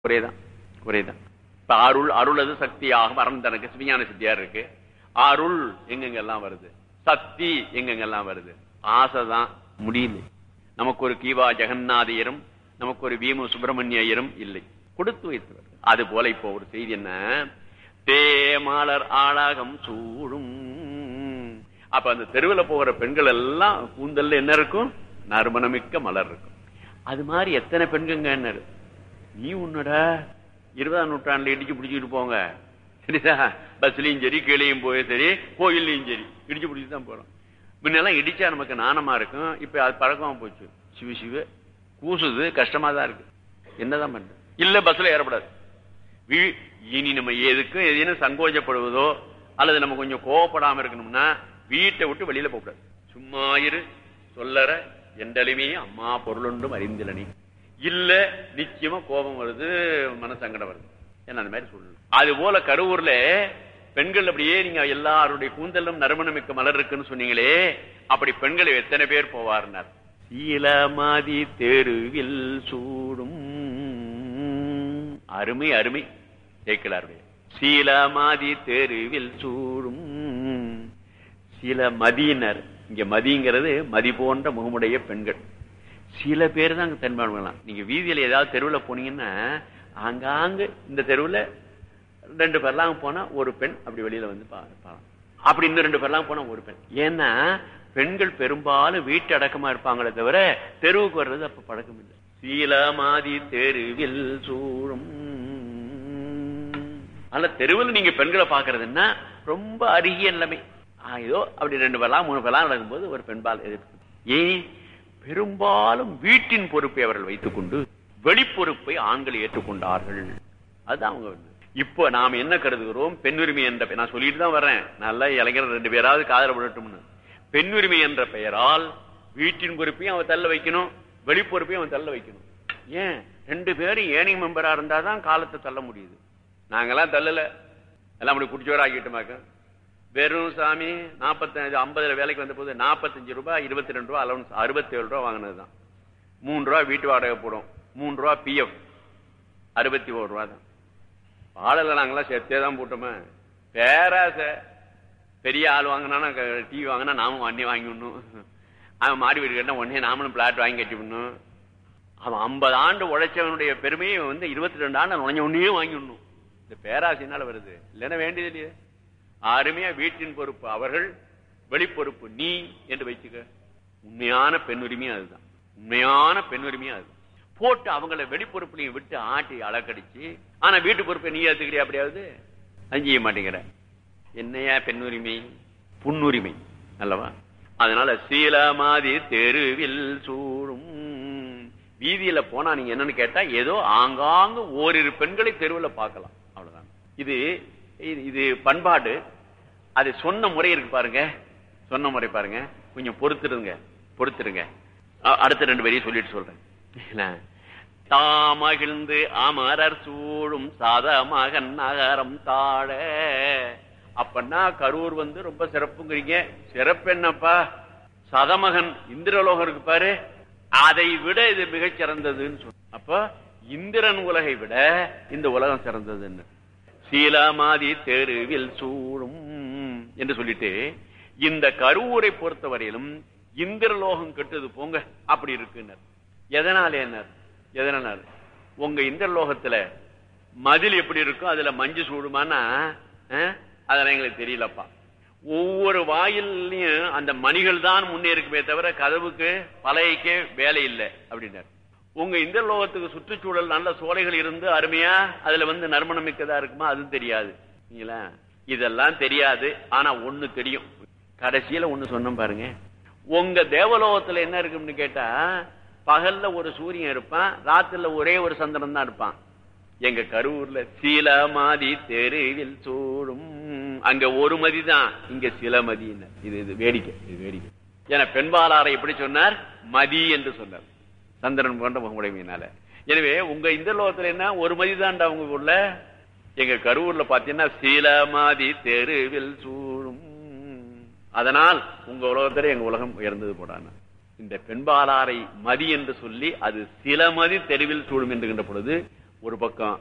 ஒரேதான் ஒரேதான் இப்ப அருள் அருளது சக்தியாக மரம் தனக்கு சிவஞான சித்தியார் இருக்கு அருள் எங்கெங்கெல்லாம் வருது சக்தி எங்கெங்கெல்லாம் வருது ஆசைதான் முடியல நமக்கு ஒரு கீவா ஜெகநாதையரும் நமக்கு ஒரு வீமு சுப்பிரமணிய ஐயரும் இல்லை கொடுத்து வைத்தவர் அது போல இப்போ ஒரு செய்தி என்ன தேமாலர் ஆளாகம் சூடும் அப்ப அந்த தெருவில் போகிற பெண்கள் எல்லாம் கூந்தல்ல என்ன இருக்கும் நறுமணமிக்க மலர் இருக்கும் அது மாதிரி எத்தனை பெண்கங்க என்ன நீ உன்னடா இருபதாம் நூற்றாண்டுல இடிச்சு பிடிச்சிட்டு போங்க சரிதா பஸ்லயும் சரி கீழையும் போய் சரி கோயில்லையும் சரி இடிச்சு பிடிச்சிட்டு தான் போறோம் முன்னெல்லாம் இடிச்சா நமக்கு நாணமா இருக்கும் இப்ப அது பழக்கமா போச்சு சிவ சிவ கூசுது கஷ்டமா தான் இருக்கு என்னதான் பண்ற இல்ல பஸ்ல ஏறப்படாது வீ- இனி நம்ம எதுக்கும் எதையும் சங்கோஜப்படுவதோ அல்லது நம்ம கொஞ்சம் கோவப்படாம இருக்கணும்னா வீட்டை விட்டு வெளியில போகக்கூடாது சும்மா இரு சொல்லற எண்டலுமே அம்மா பொருளொன்றும் அறிந்திலனி இல்ல நிச்சயமா கோபம் வருது மனசங்கடம் வருது என்ன அந்த மாதிரி சொல்லணும் அது போல கரூர்ல பெண்கள் அப்படியே நீங்க எல்லாருடைய கூந்தலும் நறுமணமிக்க மலர் இருக்குன்னு சொன்னீங்களே அப்படி பெண்கள் எத்தனை பேர் போவார்னார் சீலமாதி தெருவில் சூடும் அருமை அருமை கேட்கலாருடைய சீலமாதி தெருவில் சூடும் சில மதியினர் இங்க மதிங்கிறது மதி போன்ற முகமுடைய பெண்கள் சில பேர் தான் அங்க தென்பாடுலாம் நீங்க வீதியில ஏதாவது தெருவில் போனீங்கன்னா ஆங்காங்க இந்த தெருவுல ரெண்டு பேர்லாம் போனா ஒரு பெண் அப்படி வெளியில வந்து பா- பாக்கலாம் அப்படி இன்னும் ரெண்டு பேர்லாம் போனா ஒரு பெண் ஏன்னா பெண்கள் பெரும்பாலும் வீட்டு அடக்கமா இருப்பாங்களே தவிர தெருவுக்கு வர்றது அப்ப பழக்கம் இல்லை சீலமாதி தெருவில் சூழும் ஆனா தெருவில் நீங்க பெண்களை பாக்குறதுன்னா ரொம்ப அருகிய நிலைமை ஆ, ஏதோ அப்படி ரெண்டு பேர்லாம் மூணு பேர்லாம் நடக்கும்போது ஒரு பெண்பால் எதிர்ப்பு ஏன் பெரும்பாலும் வீட்டின் பொறுப்பை அவர்கள் வைத்துக் கொண்டு வெளிப்பொறுப்பை ஆண்கள் ஏற்றுக்கொண்டார்கள் அதுதான் அவங்க வந்து. இப்போ நாம் என்ன கருதுகிறோம் பெண் உரிமை என்ற பெ- நான் சொல்லிட்டு தான் வர்றேன் நல்ல இளைஞர் ரெண்டு பேராவது காதல விடட்டும்னு பெண் உரிமை என்ற பெயரால் வீட்டின் பொறுப்பையும் அவன் தள்ள வைக்கணும் வெளிப்பொறுப்பையும் அவன் தள்ள வைக்கணும் ஏன் ரெண்டு பேரும் ஏனி மெம்பரா இருந்தாதான் காலத்தை தள்ள முடியுது நாங்கெல்லாம் தள்ளல எல்லாம் அப்படி குடிச்சோட ஆக்கிட்டோமாக்க வெறும் சாமி நாற்பத்தஞ்சு ஐம்பதுல வேலைக்கு வந்த போது நாற்பத்தஞ்சு ரூபாய் இருபத்தி ரெண்டு ரூபாய் அலவன்ஸ் அறுபத்தி ஏழு ரூபாய் வாங்கினதுதான் மூணு ரூபாய் வீட்டு வாடகை போடும் மூணு ரூபாய் பிஎஃப் அறுபத்தி ஒரு ரூபா தான் ஆளல நாங்களாம் சேர்த்தே தான் போட்டோமே பேராசை பெரிய ஆள் வாங்கினா டிவி வாங்கினா நாமும் வண்டி வாங்கிடணும் அவன் மாடி வீடு கட்டினா உடனே நாமளும் பிளாட் வாங்கி கட்டிவிடணும் அவன் ஐம்பது ஆண்டு உழைச்சவனுடைய பெருமையை வந்து இருபத்தி ரெண்டு ஆண்டு நுழைஞ்ச உடனே வாங்கிடணும் இந்த பேராசையினால வருது இல்லைன்னா வேண்டியது இல்லையே அருமையா வீட்டின் பொறுப்பு அவர்கள் வெளிப்பொறுப்பு நீ என்று வைச்சுக்க உண்மையான பெண் உரிமையும் அதுதான் உண்மையான பெண் உரிமையும் அதுதான் போட்டு அவங்கள வெளிப்பொறுப்புலையும் விட்டு ஆட்டி அலக்கடிச்சு ஆனா வீட்டு பொறுப்பை நீ ஏத்துக்கிறியா அப்படியாவது அது செய்ய மாட்டேங்கிற என்னையா பெண் உரிமை புன்னுரிமை அல்லவா அதனால சீலமாதி தெருவில் சூடும் வீதியில போனா நீங்க என்னன்னு கேட்டா ஏதோ ஆங்காங்கு ஓரிரு பெண்களை தெருவில் பார்க்கலாம் அவ்வளவுதான் இது இது- இது பண்பாடு அது சொன்ன முறை இருக்கு பாருங்க சொன்ன முறை பாருங்க கொஞ்சம் பொறுத்துடுங்க பொறுத்துடுங்க அ- அடுத்த ரெண்டு பேரையும் சொல்லிட்டு சொல்றேன் என்ன? தாமகிழ்ந்து அமரர் சூழும் சாதமகன் நகரம் தாழ அப்பன்னா கரூர் வந்து ரொம்ப சிறப்புங்கிறீங்க சிறப்பு என்னப்பா சதமகன் இந்திரலோகம் இருக்கு பாரு அதை விட இது மிகச் சிறந்ததுன்னு சொன்ன அப்ப இந்திரன் உலகை விட இந்த உலகம் சிறந்ததுன்னு சீலாமாதி தெருவில் சூழும் என்று சொல்லிட்டு இந்த கருவூரை பொறுத்தவரையிலும் இந்திரலோகம் கெட்டது போங்க அப்படி இருக்குனர் எதனால என்ன எதனால உங்க இந்திரலோகத்துல மதில் எப்படி இருக்கும் அதுல மஞ்சு சூடுமானா அஹ், அதெல்லாம் எங்களுக்கு தெரியலப்பா ஒவ்வொரு வாயிலையும் அந்த மணிகள் தான் முன்னே இருக்குமே தவிர கதவுக்கு பலகைக்கு வேலை இல்லை அப்படின்னாரு உங்க இந்த லோகத்துக்கு சுற்றுச்சூழல் நல்ல சோலைகள் இருந்து அருமையா அதுல வந்து நறுமணம் மிக்கதா இருக்குமா அதுவும் தெரியாது சரிங்களா? இதெல்லாம் தெரியாது ஆனா ஒண்ணு தெரியும் கடைசியில ஒண்ணு சொன்னோம் பாருங்க உங்க தேவலோகத்துல என்ன இருக்குன்னு கேட்டா பகல்ல ஒரு சூரியன் இருப்பான் ராத்திரில ஒரே ஒரு சந்திரன் தான் இருப்பான் எங்க கரூர்ல சீலமதி தெருவில் சூடும் அங்க ஒரு மதி தான் இங்க சில மதி இது இது வேடிக்கை இது வேடிக்கை என பெண்பாலாரை எப்படி சொன்னார் மதி என்று சொன்னார் சந்திரன் போன்ற முகமுடைமையினால எனவே உங்க இந்த லோகத்துல என்ன ஒரு மதி தான்டா உங்க ஊர்ல எங்க கரூர்ல பாத்தீங்கன்னா சீலமதி தெருவில் சூழும் அதனால் உங்க உலகத்துல எங்க உலகம் உயர்ந்தது போடான இந்த பெண்பாலாரை மதி என்று சொல்லி அது சில மதி தெருவில் சூழும் என்கின்ற பொழுது ஒரு பக்கம்